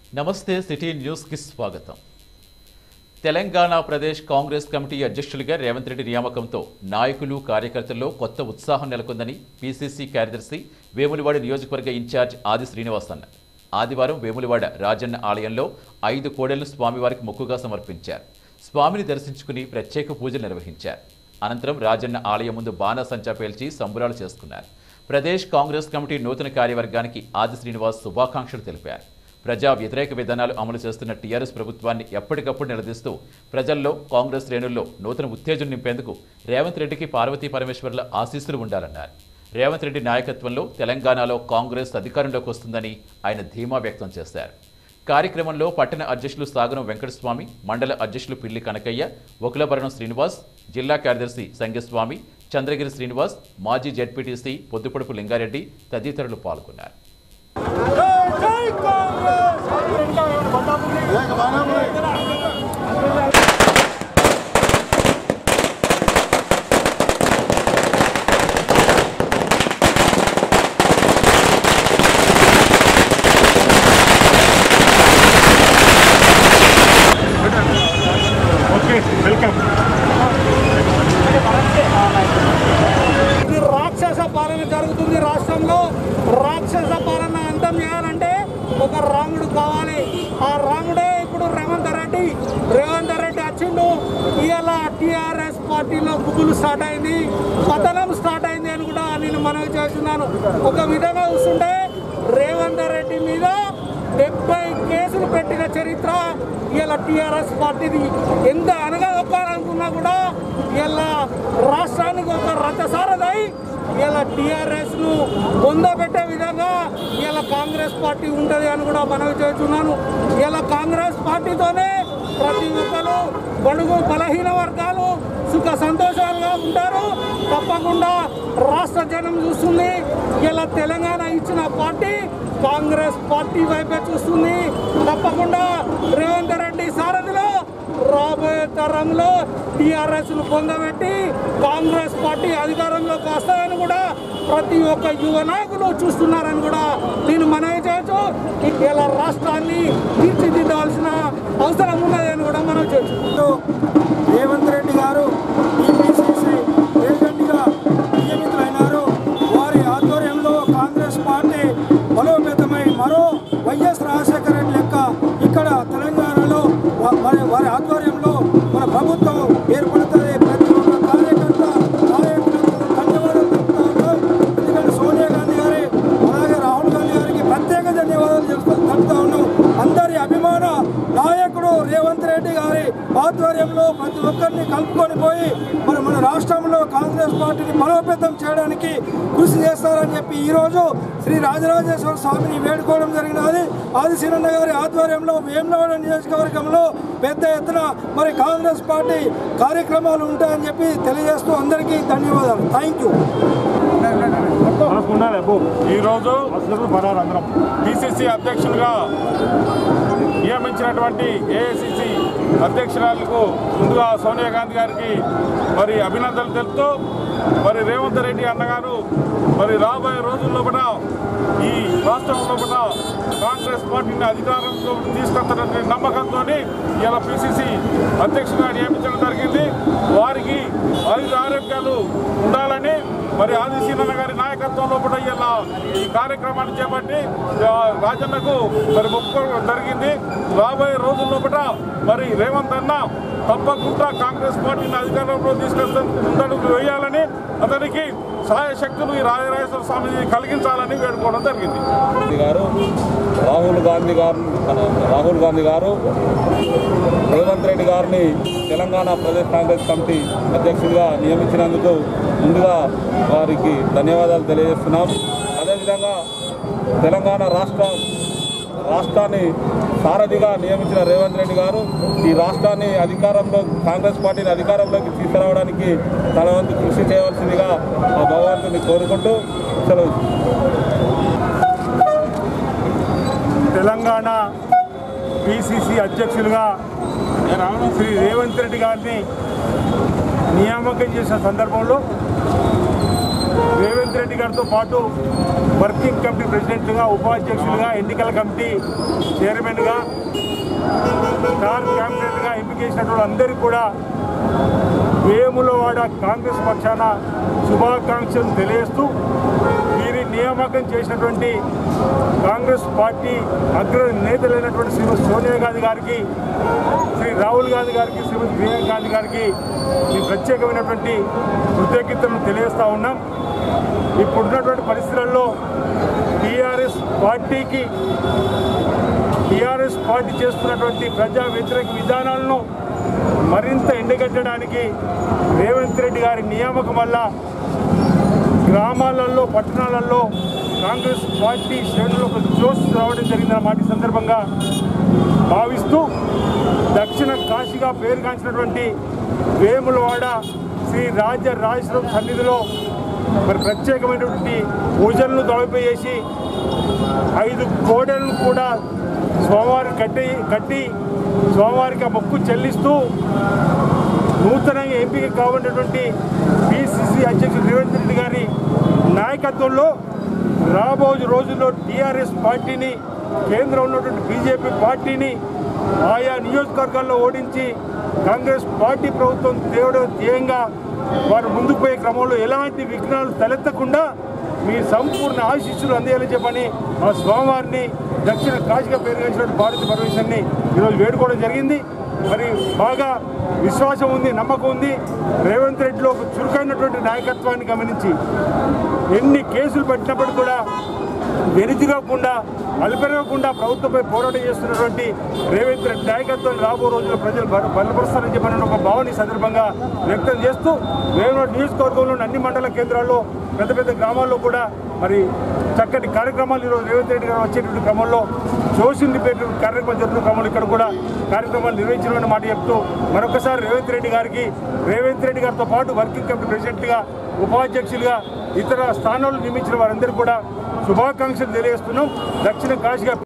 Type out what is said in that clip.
నమస్తే సిటీ న్యూస్కి స్వాగతం తెలంగాణ ప్రదేశ్ కాంగ్రెస్ కమిటీ అధ్యక్షులుగా రేవంత్ రెడ్డి నియామకంతో నాయకులు కార్యకర్తల్లో కొత్త ఉత్సాహం నెలకొందని పీసీసీ కార్యదర్శి వేములవాడ నియోజకవర్గ ఇన్ఛార్జ్ ఆది శ్రీనివాస్ అన్నారు ఆదివారం వేములవాడ రాజన్న ఆలయంలో ఐదు కోడెలను స్వామివారికి మొక్కుగా సమర్పించారు స్వామిని దర్శించుకుని ప్రత్యేక పూజలు నిర్వహించారు అనంతరం రాజన్న ఆలయం ముందు బాణాసంచా పేల్చి సంబురాలు చేసుకున్నారు ప్రదేశ్ కాంగ్రెస్ కమిటీ నూతన కార్యవర్గానికి ఆది శ్రీనివాస్ శుభాకాంక్షలు తెలిపారు ప్రజా వ్యతిరేక విధానాలు అమలు చేస్తున్న టీఆర్ఎస్ ప్రభుత్వాన్ని ఎప్పటికప్పుడు నిలదీస్తూ ప్రజల్లో కాంగ్రెస్ శ్రేణుల్లో నూతన ఉత్తేజం నింపేందుకు రేవంత్ రెడ్డికి పార్వతీ పరమేశ్వర్ల ఆశీస్సులు ఉండాలన్నారు రేవంత్ రెడ్డి నాయకత్వంలో తెలంగాణలో కాంగ్రెస్ అధికారంలోకి వస్తుందని ఆయన ధీమా వ్యక్తం చేశారు కార్యక్రమంలో పట్టణ అధ్యక్షులు సాగరం వెంకటస్వామి మండల అధ్యక్షులు పిల్లి కనకయ్య ఒకలభరణం శ్రీనివాస్ జిల్లా కార్యదర్శి సంగస్వామి చంద్రగిరి శ్రీనివాస్ మాజీ జడ్పీటీసీ పొద్దుపడుపు లింగారెడ్డి తదితరులు పాల్గొన్నారు ఓకే వెల్కమ్ ఇది రాక్షస పాలన జరుగుతుంది రాష్ట్రంలో రాక్షస పాలన అంతం చేయాలంటే ఒక రాముడు కావాలి ఆ రాముడే ఇప్పుడు రేవంత్ రెడ్డి రేవంత్ రెడ్డి వచ్చిండు ఇవాళ టీఆర్ఎస్ పార్టీలో గుబులు స్టార్ట్ అయింది పతనం స్టార్ట్ అయింది అని కూడా నేను మనవి చేస్తున్నాను ఒక విధంగా చూస్తుంటే రేవంత్ రెడ్డి మీద డెబ్బై కేసులు పెట్టిన చరిత్ర ఇలా టీఆర్ఎస్ పార్టీది ఎంత అనగదొక్కాలనుకున్నా కూడా ఇలా రాష్ట్రానికి ఒక రథసారథై ఇలా టీఆర్ఎస్ ను పొందబెట్టే విధంగా ఇలా కాంగ్రెస్ పార్టీ ఉంటుంది అని కూడా మనవి చేస్తున్నాను ఇలా కాంగ్రెస్ పార్టీతోనే ప్రతి ఒక్కరు బడుగు బలహీన వర్గాలు సుఖ సంతోషాలుగా ఉంటారు తప్పకుండా రాష్ట్ర జనం చూస్తుంది ఇలా తెలంగాణ ఇచ్చిన పార్టీ కాంగ్రెస్ పార్టీ వైపే చూస్తుంది తప్పకుండా రేవంత్ రెడ్డి సారథిలో రాబోయే తరంలో టీఆర్ఎస్ ను పొందబెట్టి కాంగ్రెస్ పార్టీ అధికారంలోకి వస్తాయని కూడా ప్రతి ఒక్క యువ నాయకులు చూస్తున్నారని కూడా నేను మనవి చేయొచ్చు ఇలా రాష్ట్రాన్ని తీర్చిదిద్దవలసిన అవసరం ఉన్నదని కూడా మనం చేయొచ్చు రేవంత్ రెడ్డి గారు టీపీసీసీ ప్రెసిడెంట్గా నియమితులైనారు వారి ఆధ్వర్యంలో కాంగ్రెస్ పార్టీ బలోపేతమై మరో వైఎస్ రాజశేఖర రెడ్డి లెక్క ఇక్కడ తెలంగాణలో వా- మరి వారి ఆధ్వర్యంలో మన ప్రభుత్వం ఏర్పడుతుంది ప్రతి ఒక్క కార్యకర్త నాయకులకు ధన్యవాదాలు తెలుపుతా ఉన్నాం ఎందుకంటే సోనియా గాంధీ గారి అలాగే రాహుల్ గాంధీ గారికి ప్రత్యేక ధన్యవాదాలు తెలుపుతా తెలుపుతా ఉన్నాం అందరి అభిమాన నాయకుడు రేవంత్ రెడ్డి గారి ఆధ్వర్యంలో ప్రతి ఒక్కరిని కలుపుకొని పోయి మరి మన రాష్ట్రంలో కాంగ్రెస్ పార్టీని బలోపేతం చేయడానికి కృషి చేస్తారని చెప్పి ఈరోజు శ్రీ రాజరాజేశ్వర స్వామిని వేడుకోవడం జరిగినది ఆదిశీనన్న గారి ఆధ్వర్యంలో వేములవాడ నియోజకవర్గంలో పెద్ద ఎత్తున మరి కాంగ్రెస్ పార్టీ కార్యక్రమాలు ఉంటాయని చెప్పి తెలియజేస్తూ అందరికీ ధన్యవాదాలు థ్యాంక్ యూ మనకు ఉండాలి అబ్బో ఈరోజు అసలు పడారు అందరం పిసిసి అధ్యక్షులుగా నియమించినటువంటి ఏఐసిసి అధ్యక్షురాలకు ముందుగా సోనియా గాంధీ గారికి మరి అభినందనలు తెలుపుతూ మరి రేవంత్ రెడ్డి అన్నగారు మరి రాబోయే రోజుల్లో కూడా ఈ రాష్ట్రంలో కూడా కాంగ్రెస్ పార్టీని అధికారంలో తీసుకొస్తారనే నమ్మకంతో ఇలా పిసిసి అధ్యక్షుడిగా నియమించడం జరిగింది వారికి ఆయుధ ఆరోగ్యాలు ఉండాలని మరి ఆదిశీలన్న గారి నాయకత్వంలో కూడా ఇలా ఈ కార్యక్రమాన్ని చేపట్టి ఆ, రాజన్నకు మరి ఒప్పుకోవడం జరిగింది రాబోయే రోజుల్లో కూడా మరి రేవంత్ అన్న తప్పకుండా కాంగ్రెస్ పార్టీని అధికారంలో తీసుకొస్తే ముందడుగు వేయాలని అతనికి సహాయ శక్తులు ఈ రాజరాజేశ్వర స్వామిని కలిగించాలని వేడుకోవడం జరిగింది గాంధీ గారు రాహుల్ గాంధీ గారు మన రాహుల్ గాంధీ గారు రేవంత్ రెడ్డి గారిని తెలంగాణ ప్రదేశ్ కాంగ్రెస్ కమిటీ అధ్యక్షుడిగా నియమించినందుకు ముందుగా వారికి ధన్యవాదాలు తెలియజేస్తున్నాం అదేవిధంగా తెలంగాణ రాష్ట్ర రాష్ట్రాన్ని సారథిగా నియమించిన రేవంత్ రెడ్డి గారు ఈ రాష్ట్రాన్ని అధికారంలో కాంగ్రెస్ పార్టీని అధికారంలోకి తీసుకురావడానికి తన వంతు కృషి చేయవలసిందిగా ఆ భగవంతుని కోరుకుంటూ సెలవు తెలంగాణ పిసిసి అధ్యక్షులుగా శ్రీ రేవంత్ రెడ్డి గారిని నియామకం చేసిన సందర్భంలో రేవంత్ రెడ్డి గారితో పాటు వర్కింగ్ కమిటీ ప్రెసిడెంట్లుగా ఉపాధ్యక్షులుగా ఎన్నికల కమిటీ చైర్మన్గా స్టార్ క్యాంపెయిన్గా ఎంపిక చేసినటువంటి అందరికీ కూడా వేములవాడ కాంగ్రెస్ పక్షాన శుభాకాంక్షలు తెలియజేస్తూ వీరి నియామకం చేసినటువంటి కాంగ్రెస్ పార్టీ అగ్ర నేతలైనటువంటి శ్రీమతి సోనియా గాంధీ గారికి శ్రీ రాహుల్ గాంధీ గారికి శ్రీమతి ప్రియాంక గాంధీ గారికి ఈ ప్రత్యేకమైనటువంటి కృతజ్ఞతలను తెలియజేస్తూ ఉన్నాం ఇప్పుడున్నటువంటి పరిస్థితులలో టీఆర్ఎస్ పార్టీకి టీఆర్ఎస్ పార్టీ చేస్తున్నటువంటి ప్రజా వ్యతిరేక విధానాలను మరింత ఎండగట్టడానికి రేవంత్ రెడ్డి గారి నియామకం వల్ల గ్రామాలలో పట్టణాలలో కాంగ్రెస్ పార్టీ శ్రేణులు ఒక జోష్ రావడం జరిగిందన్నమాట ఈ సందర్భంగా భావిస్తూ దక్షిణ కాశీగా పేరుగాంచినటువంటి వేములవాడ శ్రీ రాజ రాజేశ్వరం సన్నిధిలో మరి ప్రత్యేకమైనటువంటి పూజలను తొలగిపోయేసి ఐదు కోడలను కూడా స్వామివారికి కట్టి కట్టి స్వామివారికి ఆ మొక్కు చెల్లిస్తూ నూతనంగా ఎంపిక కాబడినటువంటి పిసిసి అధ్యక్షుడు రేవంత్ రెడ్డి గారి నాయకత్వంలో రాబోయే రోజుల్లో టీఆర్ఎస్ పార్టీని కేంద్రంలో ఉన్నటువంటి బీజేపీ పార్టీని ఆయా నియోజకవర్గాల్లో ఓడించి కాంగ్రెస్ పార్టీ ప్రభుత్వం తేవడం ధ్యేయంగా వారు ముందుకు పోయే క్రమంలో ఎలాంటి విఘ్నాలు తలెత్తకుండా మీ సంపూర్ణ ఆశీస్సులు అందేయాలని చెప్పని ఆ స్వామివారిని దక్షిణ కాశీగా పేరుగాంచినటువంటి భారత పరమేశ్వరిని ఈరోజు వేడుకోవడం జరిగింది మరి బాగా విశ్వాసం ఉంది నమ్మకం ఉంది రేవంత్ రెడ్డిలో ఒక చురుకైనటువంటి నాయకత్వాన్ని గమనించి ఎన్ని కేసులు పెట్టినప్పుడు కూడా వెనుదిరగకుండా అల్పెరగకుండా ప్రభుత్వంపై పోరాటం చేస్తున్నటువంటి రేవంత్ రెడ్డి నాయకత్వం రాబో రోజుల్లో ప్రజలు బల- బలపరుస్తారని చెప్పిన ఒక భావన ఈ సందర్భంగా వ్యక్తం చేస్తూ వేమూరు నియోజకవర్గంలోని అన్ని మండల కేంద్రాల్లో పెద్ద పెద్ద గ్రామాల్లో కూడా మరి చక్కటి కార్యక్రమాలు ఈరోజు రేవంత్ రెడ్డి గారు వచ్చేటువంటి క్రమంలో జోషిని పెట్టిన కార్యక్రమం జరుగుతున్న క్రమంలో ఇక్కడ కూడా కార్యక్రమాలు నిర్వహించిన మాట చెప్తూ మరొకసారి రేవంత్ రెడ్డి గారికి రేవంత్ రెడ్డి గారితో పాటు వర్కింగ్ కమిటీ ప్రెసిడెంట్గా ఉపాధ్యక్షులుగా ఇతర స్థానాలు నియమించిన వారందరూ కూడా శుభాకాంక్షలు తెలియజేస్తున్నాం దక్షిణ కాశీగా